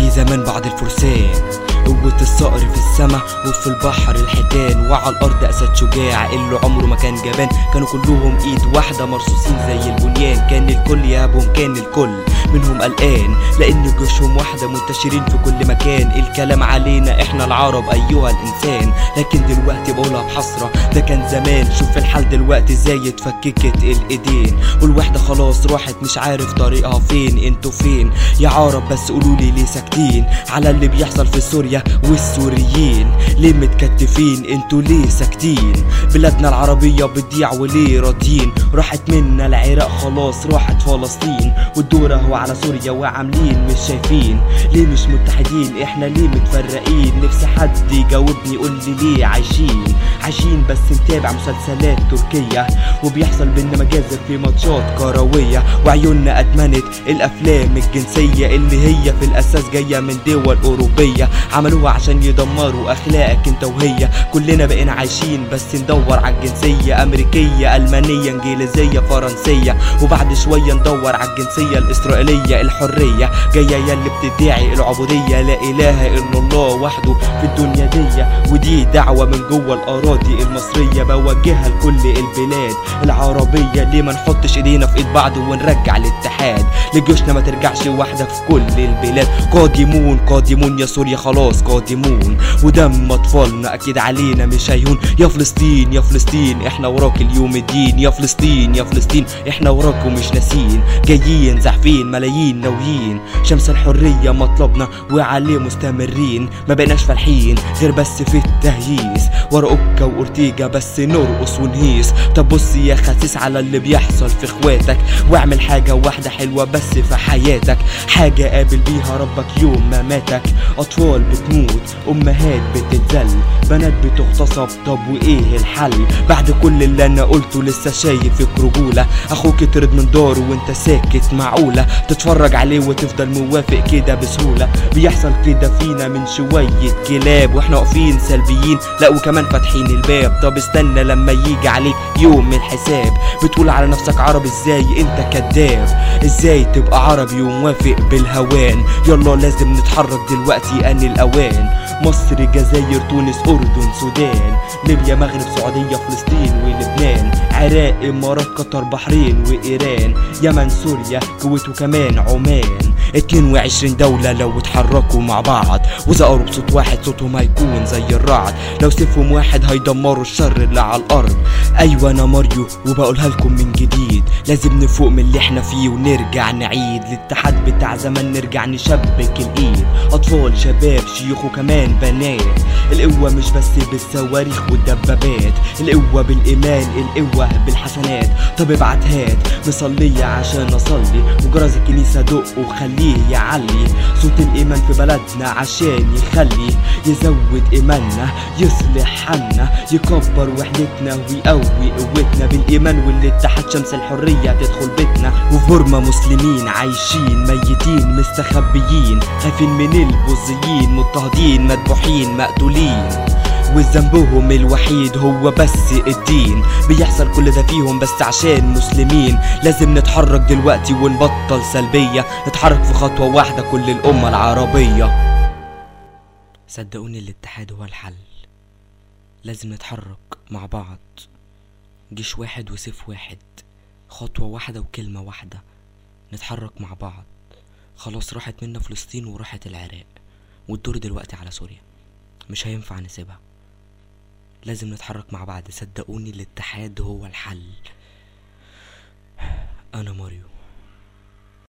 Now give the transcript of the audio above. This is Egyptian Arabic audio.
في زمان بعض الفرسان قوة الصقر في السما وفي البحر الحيتان وعلى الأرض أسد شجاع اللي عمره ما كان جبان كانوا كلهم إيد واحدة مرصوصين زي البنيان كان الكل يهابهم كان الكل منهم قلقان لأن جيوشهم واحدة منتشرين في كل مكان الكلام علينا إحنا العرب أيها الإنسان لكن دلوقتي بقولها بحسرة ده كان زمان شوف الحال دلوقتي ازاي اتفككت الإيدين والوحدة خلاص راحت مش عارف طريقها فين انتوا فين يا عرب بس قولولي ليه ساكتين على اللي بيحصل في سوريا والسوريين ليه متكتفين انتوا ليه ساكتين بلادنا العربية بتضيع وليه راضيين راحت منا العراق خلاص راحت فلسطين والدور اهو على سوريا وعاملين مش شايفين ليه مش متحدين احنا ليه متفرقين نفسي حد يجاوبني يقول لي ليه عايشين عايشين بس نتابع مسلسلات تركية وبيحصل بينا مجازر في ماتشات كروية وعيوننا ادمنت الافلام الجنسية اللي هي في الاساس جاية من دول اوروبية عملوها عشان يدمروا اخلاقك انت وهي كلنا بقينا عايشين بس ندور على الجنسية امريكية المانية انجليزية فرنسية وبعد شوية ندور على الجنسية الاسرائيلية الحرية جاية يلي بتدعي العبودية لا اله الا الله وحده في الدنيا دي ودي دعوة من جوه الاراضي المصرية بوجهها لكل البلاد العربية ليه ما نحطش ايدينا في ايد بعض ونرجع الاتحاد لجيوشنا ما ترجعش واحدة في كل البلاد قادمون قادمون يا سوريا خلاص قادمون ودم اطفالنا اكيد علينا مش هيهون يا فلسطين يا فلسطين احنا وراك اليوم الدين يا فلسطين يا فلسطين احنا وراك ومش ناسين جايين زحفين ملايين ناويين شمس الحرية مطلبنا وعليه مستمرين ما بقناش فالحين غير بس في التهييس ورا اوكا واورتيجا بس نرقص ونهيس طب بص يا خسيس على اللي بيحصل في اخواتك واعمل حاجة واحدة حلوة بس في حياتك حاجة قابل بيها ربك يوم ما ماتك اطفال بتموت امهات بتتذل بنات بتغتصب طب وايه الحل بعد كل اللي انا قلته لسه شايفك رجولة اخوك يطرد من داره وانت ساكت معقولة تتفرج عليه وتفضل موافق كده بسهولة بيحصل كده فينا من شوية كلاب واحنا واقفين سلبيين لا وكمان فاتحين الباب طب استنى لما يجي عليك يوم الحساب بتقول على نفسك عربي ازاي انت كداب ازاي تبقى عربي وموافق بالهوان يلا لازم نتحرك دلوقتي ان الاوان مصر جزائر تونس اردن سودان ليبيا مغرب سعودية فلسطين ولبنان عراق امارات قطر بحرين وايران يمن سوريا كويت وكمان عمان 22 دولة لو اتحركوا مع بعض وزقروا بصوت واحد صوتهم هيكون زي الرعد لو سيفهم واحد هيدمروا الشر اللي على الارض ايوه انا ماريو وبقولها لكم من جديد لازم نفوق من اللي احنا فيه ونرجع نعيد الاتحاد بتاع زمان نرجع نشبك الايد اطفال شباب شيوخ وكمان بنات القوة مش بس بالصواريخ والدبابات القوة بالايمان القوة بالحسنات طب ابعت هات مصلية عشان اصلي وجرس الكنيسة دق وخليه يعلي صوت الايمان في بلدنا عشان يخلي يزود ايماننا يصلح حالنا يكبر وحدتنا ويقوي قوتنا بالايمان والاتحاد شمس الحرية تدخل بيتنا وفي بورما مسلمين عايشين ميتين مستخبيين خايفين من البوذيين مضطهدين مذبوحين مقتولين وذنبهم الوحيد هو بس الدين بيحصل كل ده فيهم بس عشان مسلمين لازم نتحرك دلوقتي ونبطل سلبية نتحرك في خطوة واحدة كل الأمة العربية صدقوني الاتحاد هو الحل لازم نتحرك مع بعض جيش واحد وسيف واحد خطوة واحدة وكلمة واحدة نتحرك مع بعض خلاص راحت منا فلسطين وراحت العراق والدور دلوقتي على سوريا مش هينفع نسيبها لازم نتحرك مع بعض صدقوني الاتحاد هو الحل انا ماريو